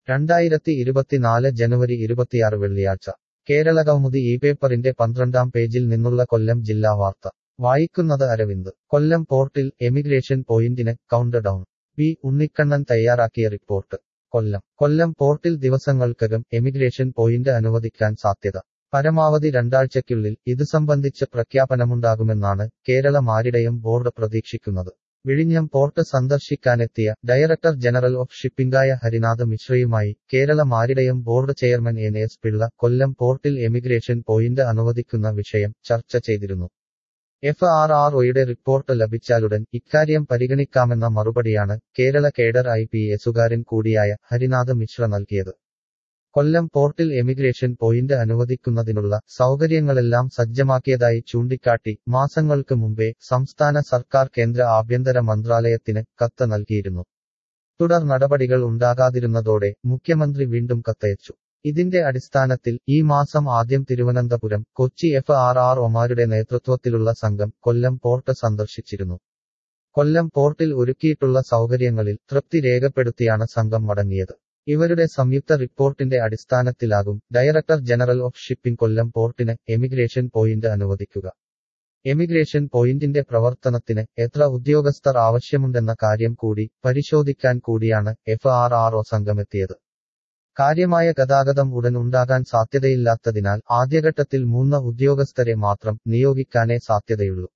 രണ്ടായിരത്തി ഇരുപത്തിനാല് ജനുവരി ഇരുപത്തിയാറ് വെള്ളിയാഴ്ച കേരളകൗമുദി ഈ പേപ്പറിന്റെ പന്ത്രണ്ടാം പേജിൽ നിന്നുള്ള കൊല്ലം ജില്ലാ വാർത്ത വായിക്കുന്നത് അരവിന്ദ് കൊല്ലം പോർട്ടിൽ എമിഗ്രേഷൻ പോയിന്റിന് കൗണ്ട് ഡൗൺ പി ഉണ്ണിക്കണ്ണൻ തയ്യാറാക്കിയ റിപ്പോർട്ട് കൊല്ലം കൊല്ലം പോർട്ടിൽ ദിവസങ്ങൾക്കകം എമിഗ്രേഷൻ പോയിന്റ് അനുവദിക്കാൻ സാധ്യത പരമാവധി രണ്ടാഴ്ചയ്ക്കുള്ളിൽ ഇതു സംബന്ധിച്ച് പ്രഖ്യാപനമുണ്ടാകുമെന്നാണ് കേരള മാരിടയം ബോർഡ് പ്രതീക്ഷിക്കുന്നത് വിഴിഞ്ഞം പോർട്ട് സന്ദർശിക്കാനെത്തിയ ഡയറക്ടർ ജനറൽ ഓഫ് ഷിപ്പിംഗായ ഹരിനാഥ് മിശ്രയുമായി Kerala maritime board chairman N S Pillai Kollam പോർട്ടിൽ എമിഗ്രേഷൻ പോയിന്റ് അനുവദിക്കുന്ന വിഷയം ചർച്ച ചെയ്തിരുന്നു എഫ് ആർ ആർ ഒയുടെ റിപ്പോർട്ട് ലഭിച്ചാലുടൻ ഇക്കാര്യം പരിഗണിക്കാമെന്ന മറുപടിയാണ് കേരള കേഡർ ഐ പി എസുകാരൻ കൂടിയായ ഹരിനാഥ് മിശ്ര നൽകിയത് കൊല്ലം പോർട്ടിൽ എമിഗ്രേഷൻ പോയിന്റ് അനുവദിക്കുന്നതിനുള്ള സൗകര്യങ്ങളെല്ലാം സജ്ജമാക്കിയതായി ചൂണ്ടിക്കാട്ടി മാസങ്ങൾക്ക് മുമ്പേ സംസ്ഥാന സർക്കാർ കേന്ദ്ര ആഭ്യന്തര മന്ത്രാലയത്തിന് കത്ത് നൽകിയിരുന്നു തുടർ നടപടികൾ ഉണ്ടാകാതിരുന്നതോടെ മുഖ്യമന്ത്രി വീണ്ടും കത്തയച്ചു ഇതിന്റെ അടിസ്ഥാനത്തിൽ ഈ മാസം ആദ്യം Thiruvananthapuram Kochi F R R ഒമാരുടെ നേതൃത്വത്തിലുള്ള സംഘം കൊല്ലം പോർട്ട് സന്ദർശിച്ചിരുന്നു കൊല്ലം പോർട്ടിൽ ഒരുക്കിയിട്ടുള്ള സൗകര്യങ്ങളിൽ തൃപ്തി രേഖപ്പെടുത്തിയാണ് സംഘം മടങ്ങിയത് ഇവരുടെ സംയുക്ത റിപ്പോർട്ടിന്റെ അടിസ്ഥാനത്തിലാകും director general of shipping Kollam പോർട്ടിന് എമിഗ്രേഷൻ പോയിന്റ് അനുവദിക്കുക എമിഗ്രേഷൻ പോയിന്റിന്റെ പ്രവർത്തനത്തിന് എത്ര ഉദ്യോഗസ്ഥർ ആവശ്യമുണ്ടെന്ന കാര്യം കൂടി പരിശോധിക്കാൻ കൂടിയാണ് എഫ് ആർ ആർ ഒ സംഘമെത്തിയത് കാര്യമായ ഗതാഗതം ഉടൻ ഉണ്ടാകാൻ സാധ്യതയില്ലാത്തതിനാൽ ആദ്യഘട്ടത്തിൽ മൂന്ന് ഉദ്യോഗസ്ഥരെ മാത്രം നിയോഗിക്കാനേ സാധ്യതയുള്ളൂ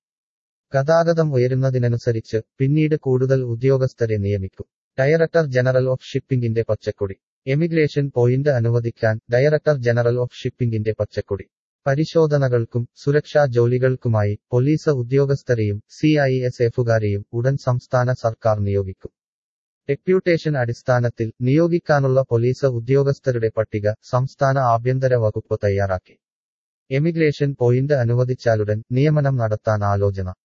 ഗതാഗതം ഉയരുന്നതിനനുസരിച്ച് പിന്നീട് കൂടുതൽ ഉദ്യോഗസ്ഥരെ നിയമിക്കും ഡയറക്ടർ ജനറൽ ഓഫ് ഷിപ്പിംഗിന്റെ പച്ചക്കൊടി എമിഗ്രേഷൻ പോയിന്റ് അനുവദിക്കാൻ ഡയറക്ടർ ജനറൽ ഓഫ് ഷിപ്പിംഗിന്റെ പച്ചക്കൊടി പരിശോധനകൾക്കും സുരക്ഷാ ജോലികൾക്കുമായി പോലീസ് ഉദ്യോഗസ്ഥരെയും സി ഐ എസ് എഫുകാരെയും ഉടൻ സംസ്ഥാന സർക്കാർ നിയോഗിക്കും ഡെപ്യൂട്ടേഷൻ അടിസ്ഥാനത്തിൽ നിയോഗിക്കാനുള്ള പോലീസ് ഉദ്യോഗസ്ഥരുടെ പട്ടിക സംസ്ഥാന ആഭ്യന്തര വകുപ്പ് തയ്യാറാക്കി എമിഗ്രേഷൻ പോയിന്റ് അനുവദിച്ചാലുടൻ നിയമനം നടത്താൻ ആലോചന